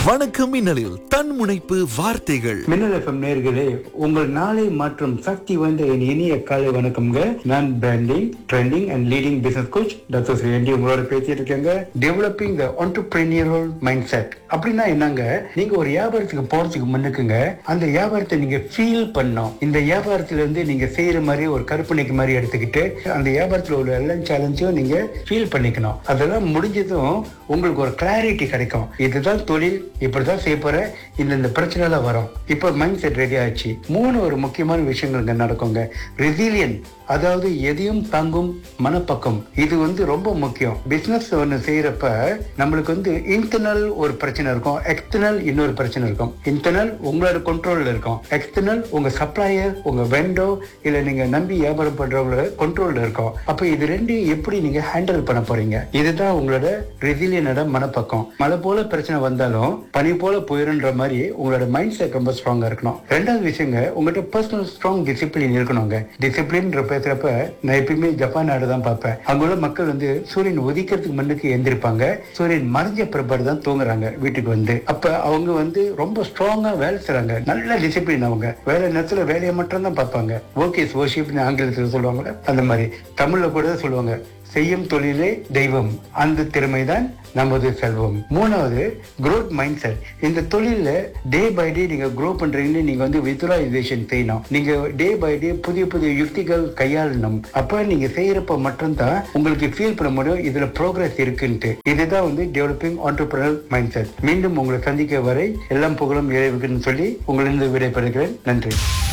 வணக்கம் மின்னலில் தன்முனைப்பு வார்த்தைகள் மின்னல் எஃப்எம் நேர்களே உங்கள் நாளை மற்றும் சக்தி வாய்ந்த என் இனிய காலை வணக்கம்ங்க நான் branding trending and leading business coach doctor Sri ND உங்களோட பேசிட்டு இருக்கேங்க developing the entrepreneurial mindset அப்படின்னா என்னங்க நீங்க ஒரு வியாபாரத்துக்கு போறதுக்கு முன்னுக்குங்க அந்த வியாபாரத்தை நீங்க ஃபீல் பண்ணணும் இந்த வியாபாரத்துல இருந்து நீங்க செய்யற மாதிரி ஒரு கற்பனைக்கு மாதிரி எடுத்துக்கிட்டு அந்த வியாபாரத்துல உள்ள எல்லா சேலஞ்சையும் நீங்க ஃபீல் பண்ணிக்கணும் அதெல்லாம் முடிஞ்சதும் உங்களுக்கு ஒரு கிளாரிட்டி கிடைக்கும் இதுதான் தொழில் இப்படிதான் செய்ய போற இந்த இந்த பிரச்சனை எல்லாம் வரும் இப்போ மைண்ட் செட் ரெடி ஆச்சு மூணு ஒரு முக்கியமான விஷயங்கள் இங்க நடக்குங்க ரெசிலியன் அதாவது எதையும் தாங்கும் மனப்பக்கம் இது வந்து ரொம்ப முக்கியம் பிசினஸ் ஒன்று செய்யறப்ப நம்மளுக்கு வந்து இன்டர்னல் ஒரு பிரச்சனை இருக்கும் எக்ஸ்டர்னல் இன்னொரு பிரச்சனை இருக்கும் இன்டர்னல் உங்களோட கண்ட்ரோல்ல இருக்கும் எக்ஸ்டர்னல் உங்க சப்ளையர் உங்க வெண்டோ இல்ல நீங்க நம்பி வியாபாரம் பண்றவங்களோட கண்ட்ரோல்ல இருக்கும் அப்ப இது ரெண்டையும் எப்படி நீங்க ஹேண்டில் பண்ண போறீங்க இதுதான் உங்களோட ரெசிலியனோட மனப்பக்கம் மழை போல பிரச்சனை வந்தாலும் பனி போல போயிருன்ற மாதிரி உங்களோட மைண்ட் செட் ரொம்ப ஸ்ட்ராங்கா இருக்கணும் ரெண்டாவது விஷயங்க உங்கள்கிட்ட பர்சனல் ஸ்ட்ராங் டிசிப்ளின் இருக்கணுங்க டிசிப்ளின் பேசுறப்ப நான் எப்பயுமே ஜப்பான் நாடு தான் பார்ப்பேன் அங்குள்ள மக்கள் வந்து சூரியன் உதிக்கிறதுக்கு முன்னுக்கு எந்திருப்பாங்க சூரியன் மறைஞ்ச பிற்பாடு தான் தூங்குறாங்க வீட்டுக்கு வந்து அப்ப அவங்க வந்து ரொம்ப ஸ்ட்ராங்கா வேலை செய்றாங்க நல்ல டிசிப்ளின் அவங்க வேலை நேரத்துல வேலையை மட்டும் தான் பார்ப்பாங்க ஓகே ஓஷிப்னு ஆங்கிலத்தில் சொல்லுவாங்கல்ல அந்த மாதிரி தமிழ்ல கூட சொல்லுவாங்க செய்யும் தொழிலே தெய்வம் அந்த திறமைதான் நமது செல்வம் மூணாவது growth மைண்ட் செட் இந்த தொழில டே பை டே நீங்க க்ரோ பண்றீங்கன்னு நீங்க வந்து வித்ராயிசேஷன் செய்யணும் நீங்க டே பை டே புதிய புதிய யுக்திகள் கையாளணும் அப்ப நீங்க செய்யறப்ப மட்டும்தான் உங்களுக்கு ஃபீல் பண்ண முடியும் இதுல ப்ரோக்ரஸ் இருக்குன்ட்டு இதுதான் வந்து டெவலப்பிங் ஆண்டர்பிரனர் மைண்ட் செட் மீண்டும் உங்களை சந்திக்க வரை எல்லாம் புகழும் இறைவுக்குன்னு சொல்லி உங்களிருந்து விடைபெறுகிறேன் நன்றி